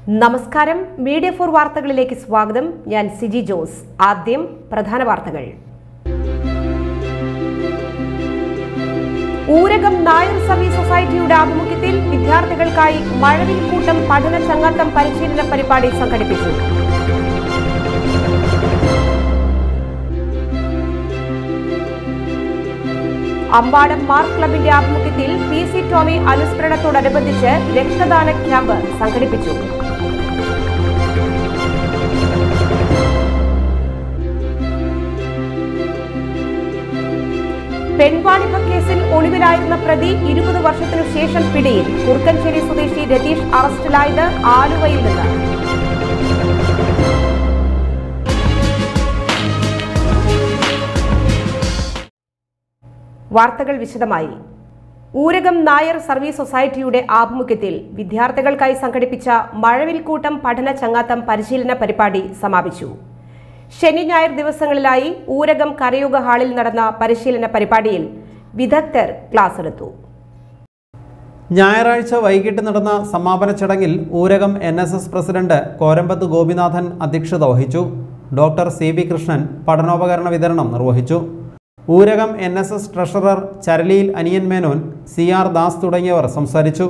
നമസ്കാരം media for വാർത്തകളിലേക്ക് സ്വാഗതം ഞാൻ സിജി ജോസ് ആദ്യം പ്രധാന വാർത്തകൾ ഊരകം നായർ സർവീസ് സൊസൈറ്റിയുടെ ആഭിമുഖ്യത്തിൽ വിദ്യാർത്ഥികൾക്കായി മഴവിൽക്കൂട്ടം പഠന ചങ്ങാത്തം പരിശീലന പരിപാടി സംഘടിപ്പിച്ചു അമ്പാടം മാർക്ക് ക്ലബിന്റെ ആഭിമുഖ്യത്തിൽ പി സി ടോമി അനുസ്മരണത്തോടനുബന്ധിച്ച് രക്തദാന ക്യാമ്പ് സംഘടിപ്പിച്ചു പെൺവാണിഭ കേസിൽ ഒളിവിലായിരുന്ന പ്രതി ഇരുപത് വർഷത്തിനു ശേഷം പിടിയിൽ കുറുക്കഞ്ചേരി സ്വദേശി രതീഷ് അറസ്റ്റിലായത് ആലുവയിൽ നിന്ന് വാർത്തകൾ വിശദമായി ഊരകം നായർ സർവീസ് സൊസൈറ്റിയുടെ ആഭിമുഖ്യത്തിൽ വിദ്യാർത്ഥികൾക്കായി സംഘടിപ്പിച്ച മഴവിൽക്കൂട്ടം പഠന ചങ്ങാത്തം പരിശീലന പരിപാടി സമാപിച്ചു ശനി ഞായർ ദിവസങ്ങളിലായി ഊരകം കരയുഗ ഹാളിൽ നടന്ന പരിശീലന പരിപാടിയിൽ വിദഗ്ധർ ക്ലാസ് എടുത്തു ഞായറാഴ്ച വൈകിട്ട് നടന്ന സമാപന ചടങ്ങിൽ Oorakam N S S president Korambath Gopinathan അധ്യക്ഷത വഹിച്ചു ഡോക്ടർ സി വി കൃഷ്ണൻ പഠനോപകരണ വിതരണം നിർവഹിച്ചു Oorakam N S S treasurer ചരലിയിൽ അനിയൻ മേനോൻ സി ആർ ദാസ് തുടങ്ങിയവർ സംസാരിച്ചു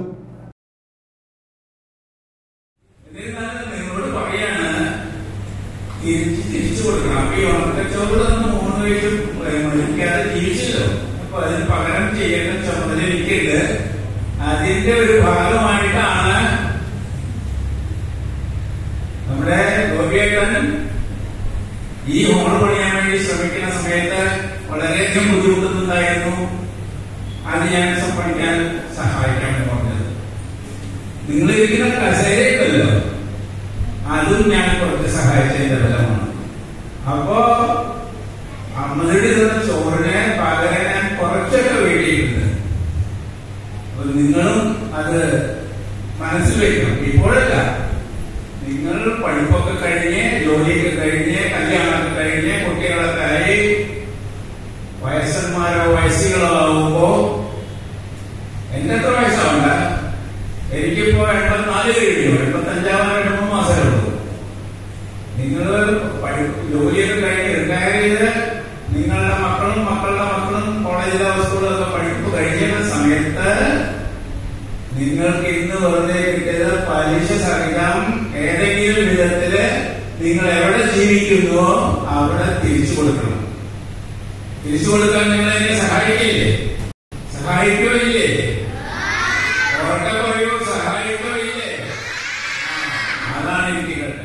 എന്നിരുന്നാലും നിങ്ങളോട് പറയാണ് തിരിച്ച് തിരിച്ചു കൊടുക്കണം അപ്പൊ ഈ ഉണക്കച്ചോറ് തന്ന മൂന്ന് പേരും മരിക്കാതെ ജീവിച്ചല്ലോ അപ്പൊ അതിന് പകരം ചെയ്യേണ്ട ചുമതല എനിക്കുണ്ട് അതിന്റെ ഒരു ഭാഗമായിട്ടാണ് നമ്മുടെ ഗോപിയേട്ടൻ ഈ ഹോൺ പണിയാൻ വേണ്ടി ശ്രമിക്കുന്ന സമയത്ത് വളരെയധികം ബുദ്ധിമുട്ടുന്നുണ്ടായിരുന്നു അത് ഞാൻ പഠിക്കാൻ സഹായിക്കാൻ പറഞ്ഞത് നിങ്ങൾ ഇരിക്കുന്ന കസേരയുണ്ടല്ലോ അതും ഞാൻ കുറച്ച് സഹായിച്ചതിന്റെ ഫലമാണ് അപ്പോ അമ്മയുടെ തന്ന ചോറിനെ പകരം ഞാൻ കുറച്ചൊക്കെ വേണ്ടിയിട്ടുണ്ട് അപ്പൊ നിങ്ങളും അത് മനസ്സിൽ വെക്കണം ഇപ്പോഴല്ല നിങ്ങൾ പഠിപ്പൊക്കെ കഴിഞ്ഞ് ജോലിയൊക്കെ കഴിഞ്ഞ് കല്യാണമൊക്കെ കഴിഞ്ഞ് കുട്ടികളൊക്കെ ആയി വയസ്സന്മാരോ വയസ്സുകളോ ആവുമ്പോ എന്റെ എത്ര വയസ്സാവണ്ട എനിക്കിപ്പോ എൺപത്തിനാല് കഴിഞ്ഞു എൺപത്തഞ്ചാമത് രണ്ട് മൂന്ന് മാസമേ ഉള്ളൂ നിങ്ങൾ ജോലിയൊക്കെ കഴിഞ്ഞ് റിട്ടയർ ചെയ്ത് നിങ്ങളുടെ മക്കളും മക്കളുടെ മക്കളും കോളേജിലെ സ്കൂളിലൊക്കെ പഠിപ്പ് കഴിഞ്ഞ സമയത്ത് നിങ്ങൾക്ക് ഇന്ന് വെറുതെ കിട്ടിയത് പലിശ സഹിതം ഏതെങ്കിലും വിധത്തില് നിങ്ങൾ എവിടെ ജീവിക്കുന്നുവോ അവിടെ തിരിച്ചു കൊടുക്കണം തിരിച്ചു കൊടുക്കാൻ നിങ്ങൾ എന്നെ സഹായിക്കില്ലേ സഹായിക്കോ ഇല്ലേ ഉറക്കെ പറയൂ സഹായിക്കോ ഇല്ലേ ആ, അതാണ് എനിക്ക് കേട്ടത്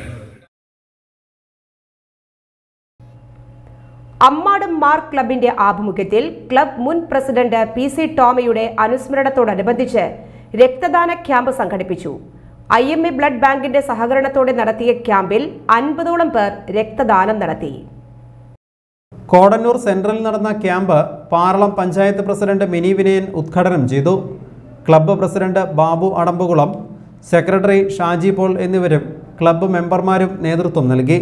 അമ്മാടം മാർക്ക് ക്ലബിന്റെ ആഭിമുഖ്യത്തിൽ ക്ലബ് മുൻ പ്രസിഡന്റ് പി സി ടോമിയുടെ അനുസ്മരണത്തോടനുബന്ധിച്ച് രക്തദാന ക്യാമ്പ് സംഘടിപ്പിച്ചു ഐ എം എ ബ്ലഡ് ബാങ്കിന്റെ സഹകരണത്തോടെ നടത്തിയ ക്യാമ്പിൽ അൻപതോളം പേർ രക്തദാനം നടത്തി കോടന്നൂർ സെൻട്രലിൽ നടന്ന ക്യാമ്പ് പാറളം പഞ്ചായത്ത് പ്രസിഡന്റ് മിനി വിനയൻ ഉദ്ഘാടനം ചെയ്തു club president Babu Adampukulam secretary Shaji Paul എന്നിവരും ക്ലബ്ബ് മെമ്പർമാരും നേതൃത്വം നൽകി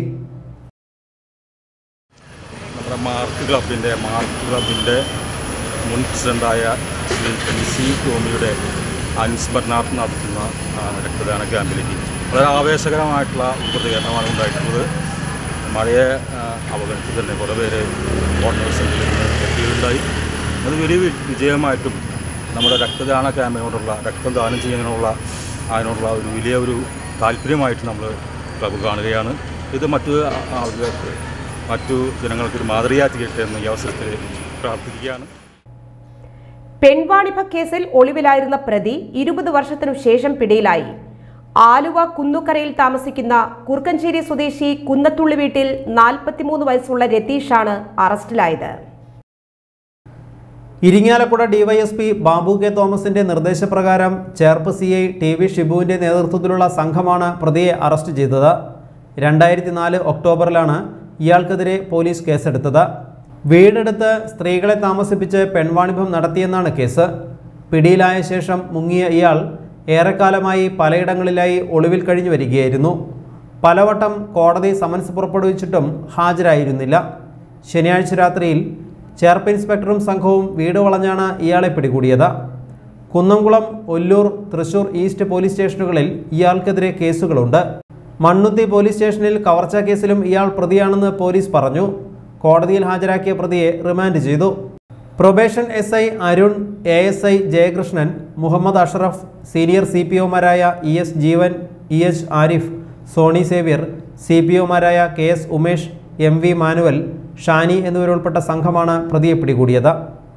നമ്മുടെ മാർക്ക് ക്ലബിൻ്റെ മാർക്ക് ക്ലബിൻ്റെ മുൻ പ്രസിഡൻ്റായ ശ്രീ എൻ സി ടോമിയുടെ അനുസ്മരണാർത്ഥം നടത്തുന്ന ആ, രക്തദാന ക്യാമ്പിലേക്ക് വളരെ ആവേശകരമായിട്ടുള്ള ഒരു പ്രതികരണമാണ് ഉണ്ടായിട്ടുള്ളത് മഴയെ ആ, അവഗണിച്ച് തന്നെ കുറേ പേര് കോർണർ സെൻറ്ററിൽ നിന്ന് എത്തിയിട്ടുണ്ടായി അത് വലിയ വി- വിജയമായിട്ടും നമ്മുടെ രക്തദാന ക്യാമ്പിനോടുള്ള രക്തദാനം ചെയ്യുന്നതിനുള്ള അതിനോടുള്ള ഒരു വലിയ ഒരു താല്പര്യമായിട്ട് നമ്മൾ ക്ലബ്ബ് കാണുകയാണ് ഇത് മറ്റു ആ- ആളുകൾക്ക് മറ്റു ജനങ്ങൾക്ക് ഒരു മാതൃകയായി തീരട്ടെ എന്ന് ഈ അവസരത്തിൽ പ്രാർത്ഥിക്കുകയാണ് പെൺവാണിഭ കേസിൽ ഒളിവിലായിരുന്ന പ്രതി ഇരുപത് വർഷത്തിനു ശേഷം പിടിയിലായി ആലുവ കുന്നുക്കരയിൽ താമസിക്കുന്ന കുറുക്കഞ്ചേരി സ്വദേശി കുന്നത്തുള്ളി വീട്ടിൽ നാൽപ്പത്തിമൂന്ന് വയസ്സുള്ള രതീഷാണ് അറസ്റ്റിലായത് ഇരിങ്ങാലക്കുട ഡിവൈഎസ്പി ബാബു കെ തോമസിന്റെ നിർദ്ദേശപ്രകാരം Cherpu C I T V ഷിബുവിന്റെ നേതൃത്വത്തിലുള്ള സംഘമാണ് പ്രതിയെ അറസ്റ്റ് ചെയ്തത് രണ്ടായിരത്തി നാല് ഒക്ടോബറിലാണ് ഇയാൾക്കെതിരെ പോലീസ് കേസെടുത്തത് വീടെടുത്ത് സ്ത്രീകളെ താമസിപ്പിച്ച് പെൺവാണിഭം നടത്തിയെന്നാണ് കേസ് പിടിയിലായ ശേഷം മുങ്ങിയ ഇയാൾ ഏറെക്കാലമായി പലയിടങ്ങളിലായി ഒളിവിൽ കഴിഞ്ഞു വരികയായിരുന്നു പലവട്ടം കോടതി സമൻസ് പുറപ്പെടുവിച്ചിട്ടും ഹാജരായിരുന്നില്ല ശനിയാഴ്ച രാത്രിയിൽ ചേർപ്പ് ഇൻസ്പെക്ടറും സംഘവും വീട് വളഞ്ഞാണ് ഇയാളെ പിടികൂടിയത് കുന്നംകുളം ഒല്ലൂർ തൃശൂർ ഈസ്റ്റ് പോലീസ് സ്റ്റേഷനുകളിൽ ഇയാൾക്കെതിരെ കേസുകളുണ്ട് മണ്ണുത്തി പോലീസ് സ്റ്റേഷനിൽ കവർച്ചാ കേസിലും ഇയാൾ പ്രതിയാണെന്ന് പോലീസ് പറഞ്ഞു കോടതിയിൽ ഹാജരാക്കിയ പ്രതിയെ റിമാൻഡ് ചെയ്തു probation S I Arun A S I Jayakrishnan Muhammad Ashraf senior C P ഒമാരായ E S Jeevan E H Arif Sony Xavier C P ഒമാരായ K S Umesh M V Manuel Shani എന്നിവരുൾപ്പെട്ട സംഘമാണ് പ്രതിയെ പിടികൂടിയത്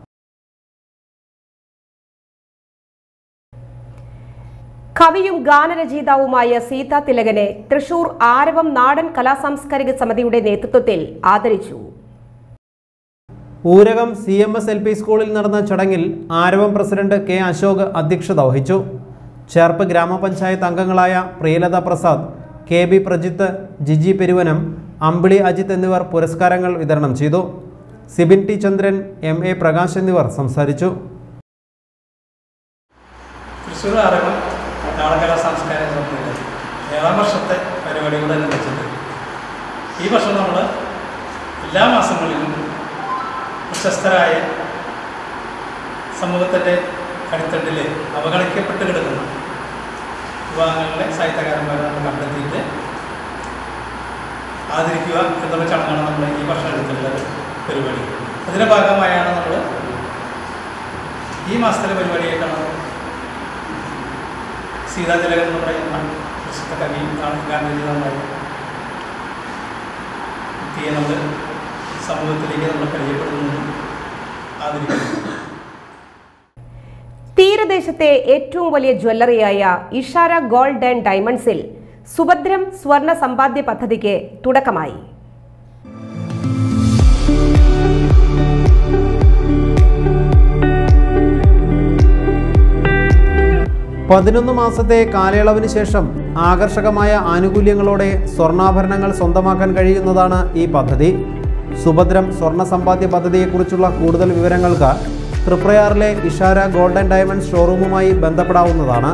കവിയും ഗാനരചയിതാവുമായ സീതാ തിലകനെ തൃശൂർ ആരവം നാടൻ കലാസാംസ്കാരിക സമിതിയുടെ നേതൃത്വത്തിൽ ആദരിച്ചു Oorakam C M S L P സ്കൂളിൽ നടന്ന ചടങ്ങിൽ ആരവം പ്രസിഡന്റ് കെ അശോക് അധ്യക്ഷത വഹിച്ചു ചേർപ്പ് ഗ്രാമപഞ്ചായത്ത് അംഗങ്ങളായ പ്രിയലത പ്രസാദ് കെ ബി പ്രജിത്ത് ജിജി പെരുവനം അമ്പിളി അജിത്ത് എന്നിവർ പുരസ്കാരങ്ങൾ വിതരണം ചെയ്തു Sibin T Chandran M A Prakash എന്നിവർ സംസാരിച്ചു തൃശ്ശൂർ ആരവം നാടകല സാംസ്കാരിക സമിതിയുടെ ഏഴാം വർഷത്തെ പരിപാടികളെ നിർമ്മിച്ചത് ഈ വർഷം നമ്മൾ എല്ലാ മാസങ്ങളിലും പ്രശസ്തരായ സമൂഹത്തിൻ്റെ അടിത്തട്ടിൽ അവഗണിക്കപ്പെട്ട് കിടക്കുന്ന വിഭാഗങ്ങളിലെ സാഹിത്യകാരന്മാരെ നമ്മൾ കണ്ടെത്തിയിട്ട് ആദരിക്കുക എന്നുള്ള ചടങ്ങാണ് നമ്മൾ ഈ വർഷം എടുത്തിട്ടുള്ള പരിപാടി അതിൻ്റെ ഭാഗമായാണ് നമ്മൾ ഈ മാസത്തിലെ പരിപാടിയായിട്ടാണ് സീതാതിലകൻ എന്ന് പറയുന്ന പ്രസിദ്ധ കവിയും ഗാന്ധിജിതമായ വ്യക്തിയെ നമ്മൾ സമൂഹത്തിലേക്ക് നമ്മൾ പരിചയപ്പെടുന്നു ആദരിക്കുന്നു തീരദേശത്തെ ഏറ്റവും വലിയ ജ്വല്ലറിയായ ഇഷാര ഗോൾഡ് ആൻഡ് ഡയമണ്ട്സിൽ സുഭദ്രം സ്വർണ സമ്പാദ്യ പദ്ധതിക്ക് തുടക്കമായി പതിനൊന്ന് മാസത്തെ കാലയളവിന് ശേഷം ആകർഷകമായ ആനുകൂല്യങ്ങളോടെ സ്വർണ്ണാഭരണങ്ങൾ സ്വന്തമാക്കാൻ കഴിയുന്നതാണ് ഈ പദ്ധതി സുഭദ്രം സ്വർണ്ണ സമ്പാദ്യ പദ്ധതിയെക്കുറിച്ചുള്ള കൂടുതൽ വിവരങ്ങൾക്ക് തൃപ്രയാറിലെ ഇഷാര ഗോൾഡൻ ഡയമണ്ട് ഷോറൂമുമായി ബന്ധപ്പെടാവുന്നതാണ്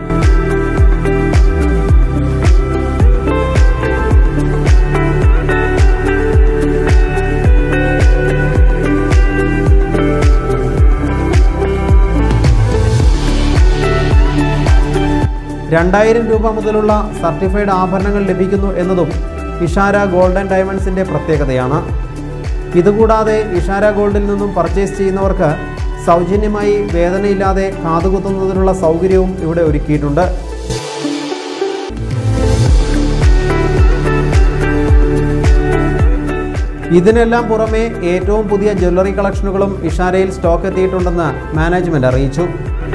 രണ്ടായിരം രൂപ മുതലുള്ള സർട്ടിഫൈഡ് ആഭരണങ്ങൾ ലഭിക്കുന്നു എന്നതും ഇഷാര ഗോൾഡൻ ഡയമണ്ട്സിന്റെ പ്രത്യേകതയാണ് ഇതുകൂടാതെ ഇഷാര ഗോൾഡിൽ നിന്നും പർച്ചേസ് ചെയ്യുന്നവർക്ക് സൗജന്യമായി വേദനയില്ലാതെ കാതുകുത്തുന്നതിനുള്ള സൗകര്യവും ഇവിടെ ഒരുക്കിയിട്ടുണ്ട് ഇതിനെല്ലാം പുറമെ ഏറ്റവും പുതിയ ജ്വല്ലറി കളക്ഷനുകളും ഇഷാരയിൽ സ്റ്റോക്ക് എത്തിയിട്ടുണ്ടെന്ന് മാനേജ്മെന്റ് അറിയിച്ചു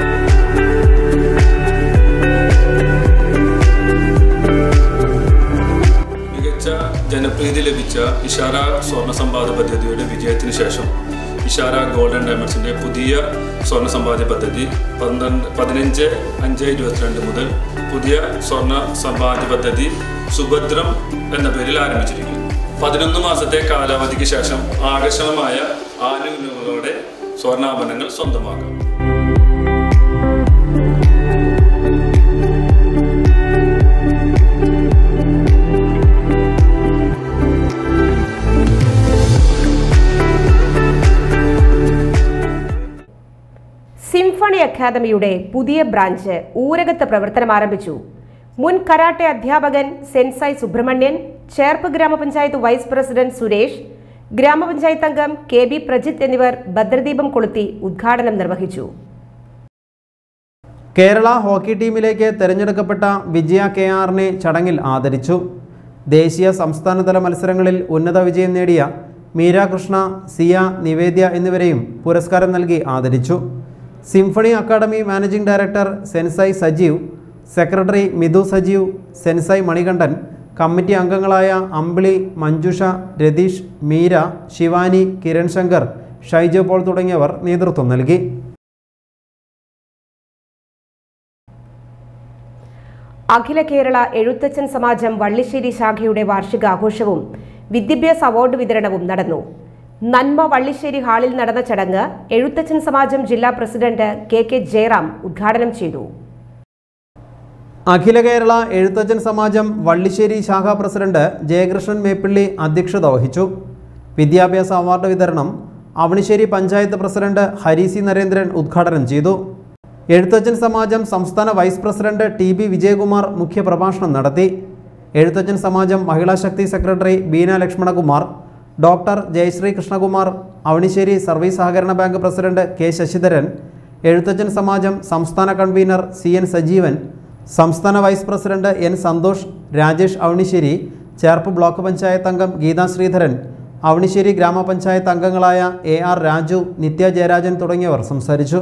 മികച്ച ജനപ്രീതി ലഭിച്ച ഇഷാര സ്വർണ്ണ സമ്പാദ്യ പദ്ധതിയുടെ വിജയത്തിന് ശേഷം ഇഷാര ഗോൾഡൻ ഡയമണ്ട്സിന്റെ പുതിയ സ്വർണ്ണ സമ്പാദ്യ പദ്ധതി പന്ത്രണ്ട് പതിനഞ്ച് അഞ്ച് ഇരുപത്തിരണ്ട് മുതൽ പുതിയ സ്വർണ്ണ സമ്പാദ്യ പദ്ധതി സുഭദ്രം എന്ന പേരിൽ ആരംഭിച്ചിരിക്കുന്നു പതിനൊന്ന് മാസത്തെ കാലാവധിക്ക് ശേഷം ആകർഷണമായ ആനുകൂല്യങ്ങളോടെ സ്വർണ്ണാഭരണങ്ങൾ സ്വന്തമാക്കാം സിംഫണി അക്കാദമിയുടെ പുതിയ ബ്രാഞ്ച് ഊരകത്ത് പ്രവർത്തനം ആരംഭിച്ചു മുൻ കരാട്ടെ അധ്യാപകൻ സെൻസായ് സുബ്രഹ്മണ്യൻ ചേർപ്പ് ഗ്രാമപഞ്ചായത്ത് വൈസ് പ്രസിഡന്റ് സുരേഷ് ഗ്രാമപഞ്ചായത്ത് അംഗം കെ ബി പ്രജിത്ത് എന്നിവർ ഭദ്രദീപം കൊളുത്തി ഉദ്ഘാടനം നിർവഹിച്ചു കേരള ഹോക്കി ടീമിലേക്ക് തിരഞ്ഞെടുക്കപ്പെട്ട വിജയ കെ ആറിനെ ചടങ്ങിൽ ആദരിച്ചു ദേശീയ സംസ്ഥാനതല മത്സരങ്ങളിൽ ഉന്നത വിജയം നേടിയ മീര കൃഷ്ണ സിയ നിവേദ്യ എന്നിവരെയും പുരസ്കാരം നൽകി ആദരിച്ചു symphony academy managing director sensei Sajeev secretary Mithu Sajeev sensei Manikandan committee അംഗങ്ങളായ അമ്പിളി മഞ്ജുഷ രതീഷ് മീര ശിവാനി കിരൺ ശങ്കർ ഷൈജോ പോൾ തുടങ്ങിയവർ നേതൃത്വം നൽകി അഖില കേരള എഴുത്തച്ഛൻ സമാജം വള്ളിശ്ശേരി ശാഖയുടെ വാർഷികാഘോഷവും വിദ്യാഭ്യാസ അവാർഡ് വിതരണവും നടന്നു നന്മ വള്ളിശ്ശേരി ഹാളിൽ നടന്ന ചടങ്ങ് എഴുത്തച്ഛൻ സമാജം ജില്ലാ പ്രസിഡന്റ് കെ കെ ജയറാം ഉദ്ഘാടനം ചെയ്തു അഖില കേരള എഴുത്തച്ഛൻ സമാജം വള്ളിശ്ശേരി ശാഖാ പ്രസിഡന്റ് ജയകൃഷ്ണൻ മേപ്പിള്ളി അധ്യക്ഷത വഹിച്ചു വിദ്യാഭ്യാസ അവാർഡ് വിതരണം അവണിശ്ശേരി പഞ്ചായത്ത് പ്രസിഡന്റ് ഹരിസി നരേന്ദ്രൻ ഉദ്ഘാടനം ചെയ്തു എഴുത്തച്ഛൻ സമാജം സംസ്ഥാന vice president T B Vijayakumar മുഖ്യപ്രഭാഷണം നടത്തി Ezhuthachan Samajam Mahila Shakti secretary Beena Lakshmanakumar doctor Jayasree Krishnakumar Avanissery service സഹകരണ bank president K Sasidharan Ezhuthachan Samajam സംസ്ഥാന കൺവീനർ സി എൻ സജീവൻ സംസ്ഥാന vice president N Santhosh Rajesh Avanissery Cherpu block panchayat അംഗം ഗീതാ ശ്രീധരൻ അവണിശ്ശേരി ഗ്രാമപഞ്ചായത്ത് അംഗങ്ങളായ എ ആർ രാജു നിത്യ ജയരാജൻ തുടങ്ങിയവർ സംസാരിച്ചു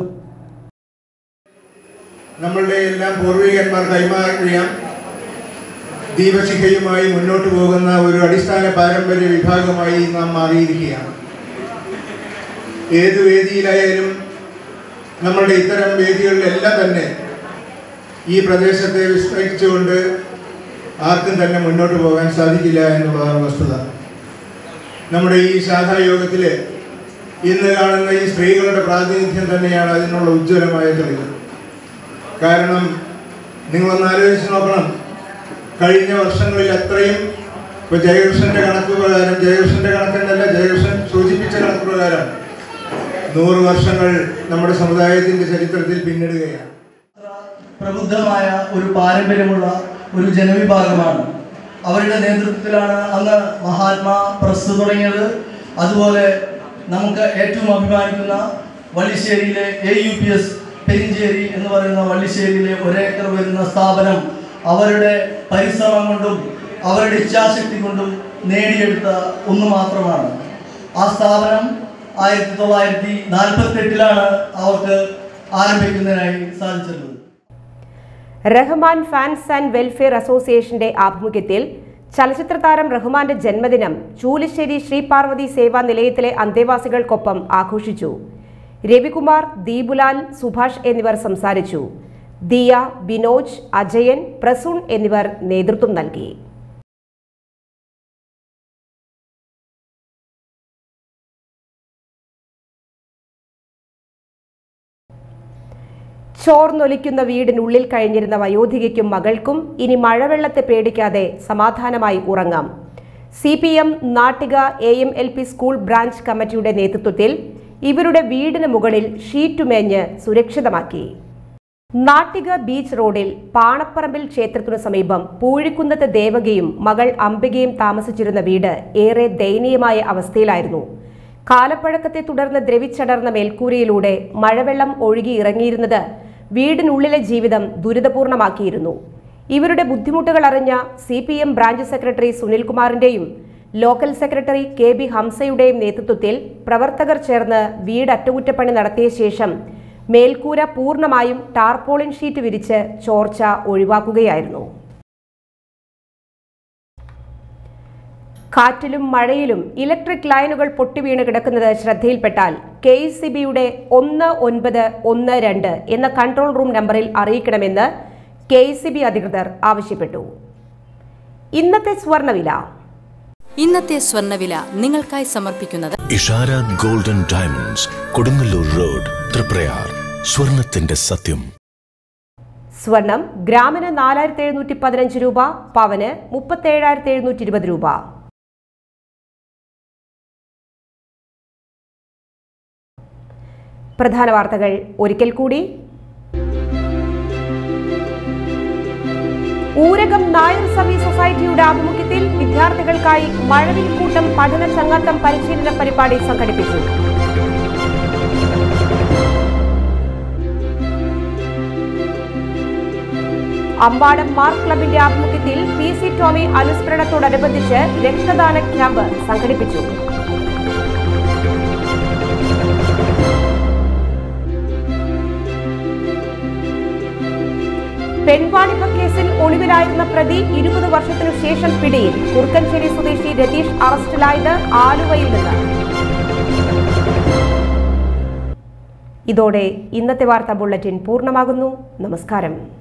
നമ്മളുടെ എല്ലാം പൂർവികന്മാർ കൈമാറിയ ദീപശിഖയുമായി മുന്നോട്ട് പോകുന്ന ഒരു അടിസ്ഥാന പാരമ്പര്യ വിഭാഗമായി നാം മാറിയിരിക്കുകയാണ് ഏത് വേദിയിലായാലും നമ്മളുടെ ഇത്തരം വേദികളിലെല്ലാം തന്നെ ഈ പ്രദേശത്തെ വിസ്തരിച്ചുകൊണ്ട് ആർക്കും തന്നെ മുന്നോട്ട് പോകാൻ സാധിക്കില്ല എന്നുള്ളതാണ് വസ്തുത നമ്മുടെ ഈ ശാഖായോഗത്തിൽ ഇന്ന് കാണുന്ന ഈ സ്ത്രീകളുടെ പ്രാതിനിധ്യം തന്നെയാണ് അതിനുള്ള ഉജ്ജ്വലമായ തെളിവ് കാരണം നിങ്ങളൊന്ന് ആലോചിച്ച് നോക്കണം കഴിഞ്ഞ വർഷങ്ങളിൽ അത്രയും ഇപ്പോൾ ജയകൃഷ്ണന്റെ കണക്ക് പ്രകാരം ജയകൃഷ്ണന്റെ കണക്കെന്നല്ല ജയകൃഷ്ണൻ സൂചിപ്പിച്ച കണക്ക് പ്രകാരം നൂറ് വർഷങ്ങൾ നമ്മുടെ സമുദായത്തിന്റെ ചരിത്രത്തിൽ പിന്നിടുകയാണ് പ്രബുദ്ധമായ ഒരു പാരമ്പര്യമുള്ള ഒരു ജനവിഭാഗമാണ് അവരുടെ നേതൃത്വത്തിലാണ് അന്ന് മഹാത്മാ പ്രസ് തുടങ്ങിയത് അതുപോലെ നമുക്ക് ഏറ്റവും അഭിമാനിക്കുന്ന വള്ളിശ്ശേരിയിലെ A U P S Perinchery എന്ന് പറയുന്ന വള്ളിശ്ശേരിയിലെ ഒരേക്കർ വരുന്ന സ്ഥാപനം അവരുടെ പരിശ്രമം കൊണ്ടും അവരുടെ ഇച്ഛാശക്തി കൊണ്ടും നേടിയെടുത്ത ഒന്ന് മാത്രമാണ് ആ സ്ഥാപനം ആയിരത്തി തൊള്ളായിരത്തി നാൽപ്പത്തെട്ടിലാണ് അവർക്ക് ആരംഭിക്കുന്നതിനായി സാധിച്ചിട്ടുള്ളത് റഹ്മാൻ ഫാൻസ് ആൻഡ് വെൽഫെയർ അസോസിയേഷന്റെ ആഭിമുഖ്യത്തിൽ ചലച്ചിത്ര താരം റഹ്മാന്റെ ജന്മദിനം ചൂലിശ്ശേരി ശ്രീ പാർവതി സേവാ നിലയത്തിലെ അന്തേവാസികൾക്കൊപ്പം ആഘോഷിച്ചു രവികുമാർ ദീപുലാൽ സുഭാഷ് എന്നിവർ സംസാരിച്ചു ദിയ ബിനോജ് അജയൻ പ്രസൂൺ എന്നിവർ നേതൃത്വം നൽകി ചോർന്നൊലിക്കുന്ന വീടിനുള്ളിൽ കഴിഞ്ഞിരുന്ന വയോധികയ്ക്കും മകൾക്കും ഇനി മഴവെള്ളത്തെ പേടിക്കാതെ സമാധാനമായി ഉറങ്ങാം C P M Nattika A M L P school branch കമ്മിറ്റിയുടെ നേതൃത്വത്തിൽ ഇവരുടെ വീടിന് മുകളിൽ ഷീറ്റുമേഞ്ഞ് സുരക്ഷിതമാക്കി നാട്ടിക ബീച്ച് റോഡിൽ പാണപ്പറമ്പിൽ ക്ഷേത്രത്തിനു സമീപം പൂഴിക്കുന്നത്ത് ദേവകയും മകൾ അംബികയും താമസിച്ചിരുന്ന വീട് ഏറെ ദയനീയമായ അവസ്ഥയിലായിരുന്നു കാലപ്പഴക്കത്തെ തുടർന്ന് ദ്രവിച്ചടർന്ന മേൽക്കൂരയിലൂടെ മഴവെള്ളം ഒഴുകി ഇറങ്ങിയിരുന്നത് വീടിനുള്ളിലെ ജീവിതം ദുരിതപൂർണമാക്കിയിരുന്നു ഇവരുടെ ബുദ്ധിമുട്ടുകൾ അറിഞ്ഞ C P M branch secretary സുനിൽകുമാറിന്റെയും ലോക്കൽ സെക്രട്ടറി കെ ബി ഹംസയുടെയും നേതൃത്വത്തിൽ പ്രവർത്തകർ ചേർന്ന് വീട് അറ്റകുറ്റപ്പണി നടത്തിയ ശേഷം മേൽക്കൂര പൂർണ്ണമായും ടാർപോളിൻ ഷീറ്റ് വിരിച്ച് ചോർച്ച ഒഴിവാക്കുകയായിരുന്നു കാറ്റിലും മഴയിലും ഇലക്ട്രിക് ലൈനുകൾ പൊട്ടിവീണ് കിടക്കുന്നത് ശ്രദ്ധയിൽപ്പെട്ടാൽ കെ എസ് സി ബിയുടെ ഒന്ന് ഒൻപത് ഒന്ന് രണ്ട് എന്ന കൺട്രോൾ റൂം നമ്പറിൽ അറിയിക്കണമെന്ന് കെ എസ് സി ബി അധികൃതർ ആവശ്യപ്പെട്ടു ഇന്നത്തെ സ്വർണ്ണവില ഇന്നത്തെ സ്വർണ്ണവില നിങ്ങൾക്കായി സമർപ്പിക്കുന്നത് Ishara golden diamonds Kodungallur road Triprayar സ്വർണത്തിന്റെ സത്യം സ്വർണം ഗ്രാമിന് നാലായിരത്തി എഴുന്നൂറ്റി പതിനഞ്ച് രൂപ പവന് മുപ്പത്തേഴായിരത്തി എഴുന്നൂറ്റി ഇരുപത് രൂപ പ്രധാന വാർത്തകൾ ഒരിക്കൽ കൂടി ഊരകം നായർ സർവീസ് സൊസൈറ്റിയുടെ ആഭിമുഖ്യത്തിൽ വിദ്യാർത്ഥികൾക്കായി മഴവിൽ കൂട്ടം പഠന ചങ്ങാത്തം പരിശീലന പരിപാടി സംഘടിപ്പിച്ചു അമ്പാടം മാർക്ക് ക്ലബിന്റെ ആഭിമുഖ്യത്തിൽ പി സി ടോമി അനുസ്മരണത്തോടനുബന്ധിച്ച് രക്തദാന ക്യാമ്പ് സംഘടിപ്പിച്ചു പെൺവാണിഭ കേസിൽ ഒളിവിലായിരുന്ന പ്രതി ഇരുപത് വർഷത്തിനു ശേഷം പിടിയിൽ കുറുക്കഞ്ചേരി സ്വദേശി രതീഷ് അറസ്റ്റിലായത് ആലുവയിൽ നിന്ന് ഇതോടെ ഇന്നത്തെ വാർത്താ ബുള്ളറ്റിൻ പൂർണ്ണമാകുന്നു നമസ്കാരം